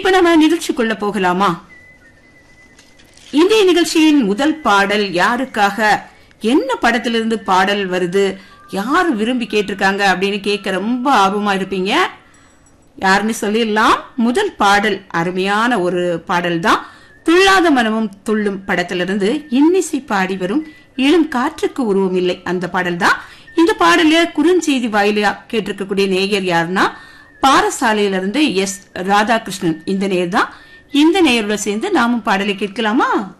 இப்ப நம்ம நிகழ்ச்சிக்குள்ள போகலாமா இன்றைய நிகழ்ச்சியின் முதல் பாடல் யாருக்காக என்ன படத்திலிருந்து பாடல் வருது யார் விரும்பி கேட்டிருக்காங்க அப்படின்னு கேட்க ரொம்ப ஆர்வமா இருப்பீங்க யாருன்னு சொல்லிடலாம் முதல் பாடல் அருமையான ஒரு பாடல் தான் துள்ளாத மனமும் துள்ளும் படத்திலிருந்து இன்னிசை பாடி வரும் இளம் காற்றுக்கு உருவம் இல்லை அந்த பாடல் தான் இந்த பாடல குறுஞ்செய்தி வாயிலா கேட்டிருக்கக்கூடிய நேயர் யாருன்னா பாரசாலையிலிருந்து எஸ் ராதாகிருஷ்ணன் இந்த நேயர் தான் இந்த நேயரோட சேர்ந்து நாமும் பாடலை கேட்கலாமா